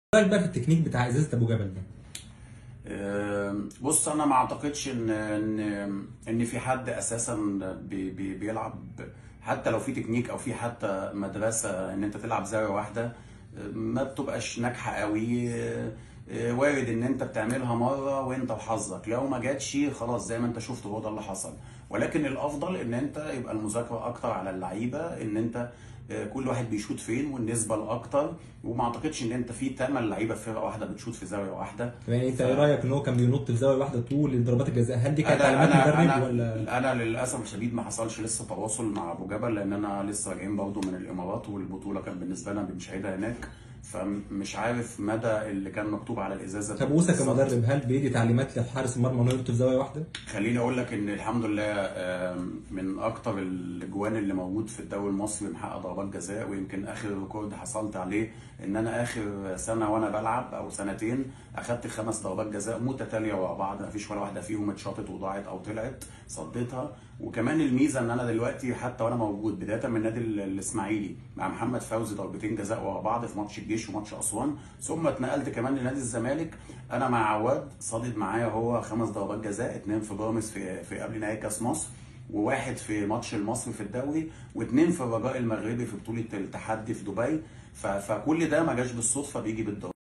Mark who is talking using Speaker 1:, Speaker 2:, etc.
Speaker 1: رايك بقى في التكنيك بتاع ازازه ابو جبل ده
Speaker 2: آم، بص انا ما اعتقدش ان ان ان في حد اساسا بي بي بيلعب حتى لو في تكنيك او في حتى مدرسه ان انت تلعب زاويه واحده آه، ما بتبقاش ناجحه قوي آه، آه، وارد ان انت بتعملها مره وانت وحظك لو ما جاتش خلاص زي ما انت شفت هو ده اللي حصل ولكن الافضل ان انت يبقى المذاكره اكتر على اللعيبه ان انت آه، كل واحد بيشوط فين والنسبه الاكتر وما اعتقدش ان انت في 8 لعيبه في فرقه واحده بتشوط في زاويه واحده
Speaker 1: يعني انت
Speaker 2: ف-
Speaker 1: ايه رايك ان هو كان بينط في زاويه واحده طول ضربات الجزاء هل دي كانت
Speaker 2: انا
Speaker 1: تعليمات
Speaker 2: انا
Speaker 1: مدرب
Speaker 2: انا
Speaker 1: ولا
Speaker 2: انا للاسف الشديد ما حصلش لسه تواصل مع ابو جبل لان انا لسه راجعين برضه من الامارات والبطوله كان بالنسبه لنا بنشاهدها هناك فمش عارف مدى اللي كان مكتوب على الازازه
Speaker 1: طب اوسا
Speaker 2: بالظبط.
Speaker 1: كمدرب هل بيدي تعليمات لحارس المرمى انه ينط في زاويه واحده؟
Speaker 2: خليني اقول لك ان الحمد لله آم، من اكتر الاجوان اللي موجود في الدوري المصري محقق ضربات جزاء ويمكن اخر ريكورد حصلت عليه ان انا اخر سنه وانا بلعب او سنتين اخدت خمس ضربات جزاء متتاليه ورا بعض ما فيش ولا واحده فيهم اتشاطت وضاعت او طلعت صديتها وكمان الميزه ان انا دلوقتي حتى وانا موجود بدايه من النادي ال- الاسماعيلي مع محمد فوزي ضربتين جزاء ورا بعض في ماتش الجيش وماتش اسوان ثم اتنقلت كمان لنادي الزمالك انا مع عواد صادد معايا هو خمس ضربات جزاء اتنين في بيراميدز في في قبل نهائي كاس مصر وواحد في ماتش المصري في الدوري واثنين في الرجاء المغربي في بطوله التحدي في دبي ف- فكل ده ما جاش بالصدفه بيجي بالدور